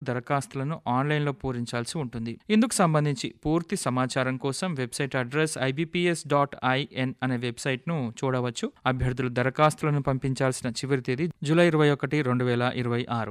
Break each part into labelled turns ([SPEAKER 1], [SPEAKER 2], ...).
[SPEAKER 1] దరఖాస్తులను ఆన్లైన్లో పూరించాల్సి ఉంటుంది ఇందుకు సంబంధించి పూర్తి సమాచారం కోసం website address IBPS dot IN అనే వెబ్సైట్ను చూడవచ్చు అభ్యర్థులు దరఖాస్తులను పంపించాల్సిన చివరి తేదీ జూలై ఇరవై ఒకటి రెండు వేల ఇరవై ఆరు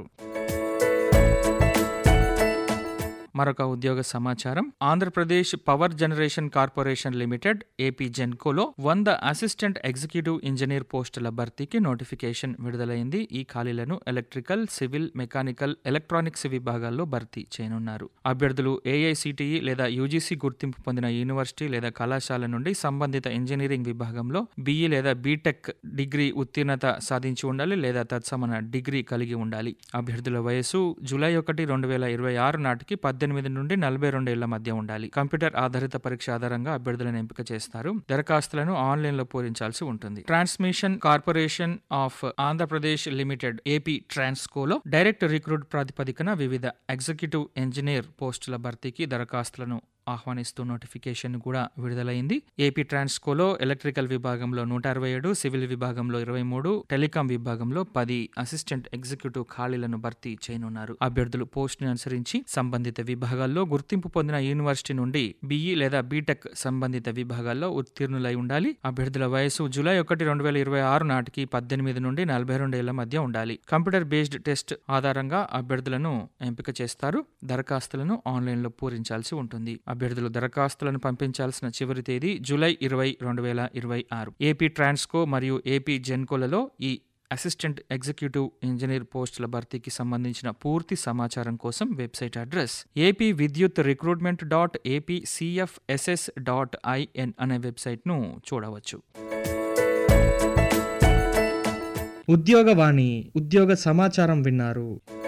[SPEAKER 1] మరొక ఉద్యోగ సమాచారం Andhra Pradesh power generation corporation limited AP జెన్కోలో వంద అసిస్టెంట్ ఎగ్జిక్యూటివ్ ఇంజనీర్ పోస్టుల భర్తీకి నోటిఫికేషన్ విడుదలైంది ఈ ఖాళీలను ఎలక్ట్రికల్ సివిల్ మెకానికల్ ఎలక్ట్రానిక్స్ విభాగాల్లో భర్తీ చేయనున్నారు అభ్యర్థులు ఏఐసిటిఈ లేదా యూజీసీ గుర్తింపు పొందిన యూనివర్సిటీ లేదా కళాశాల నుండి సంబంధిత ఇంజనీరింగ్ విభాగంలో బీఈ లేదా బీటెక్ డిగ్రీ ఉత్తీర్ణత సాధించి ఉండాలి లేదా తత్సమాన డిగ్రీ కలిగి ఉండాలి అభ్యర్థుల వయసు జూలై ఒకటి రెండు వేల ఇరవై ఆరు నాటికి పద్దెనిమిది నుండి నలభై రెండు ఏళ్ల మధ్య ఉండాలి కంప్యూటర్ ఆధారిత పరీక్ష ఆధారంగా అభ్యర్థులను ఎంపిక చేస్తారు దరఖాస్తులను ఆన్లైన్ లో పూరించాల్సి ఉంటుంది transmission corporation of Andhra Pradesh limited AP ట్రాన్స్కోలో డైరెక్ట్ రిక్రూట్ ప్రాతిపదికన వివిధ ఎగ్జిక్యూటివ్ ఇంజనీర్ పోస్టుల భర్తీకి దరఖాస్తులను ఆహ్వానిస్తూ నోటిఫికేషన్ కూడా విడుదలైంది ఏపీ ట్రాన్స్కోలో ఎలక్ట్రికల్ విభాగంలో నూట అరవై ఏడు సివిల్ విభాగంలో ఇరవై మూడు టెలికాం విభాగంలో పది అసిస్టెంట్ ఎగ్జిక్యూటివ్ ఖాళీలను భర్తీ చేయనున్నారు అభ్యర్థులు పోస్టుని అనుసరించి సంబంధిత విభాగాల్లో గుర్తింపు పొందిన యూనివర్సిటీ నుండి బీఈ లేదా బీటెక్ సంబంధిత విభాగాల్లో ఉత్తీర్ణులై ఉండాలి అభ్యర్థుల వయసు జూలై ఒకటి రెండు వేల ఇరవై ఆరు నాటికి పద్దెనిమిది నుండి నలభై రెండు ఏళ్ల మధ్య ఉండాలి కంప్యూటర్ బేస్డ్ టెస్ట్ ఆధారంగా అభ్యర్థులను ఎంపిక చేస్తారు దరఖాస్తులను ఆన్లైన్లో పూరించాల్సి ఉంటుంది అభ్యర్థులు దరఖాస్తులను పంపించాల్సిన చివరి తేదీ జూలై ఇరవై రెండు వేల ఇరవై ఆరు ఏపీ ట్రాన్స్కో మరియు ఏపీ జెన్కోలలో ఈ అసిస్టెంట్ ఎగ్జిక్యూటివ్ ఇంజనీర్ పోస్టుల భర్తీకి సంబంధించిన పూర్తి సమాచారం కోసం website address AP Vidyut recruitment dot AP CFSS dot IN అనే వెబ్సైట్ను చూడవచ్చు
[SPEAKER 2] ఉద్యోగవాణి ఉద్యోగ సమాచారం విన్నారు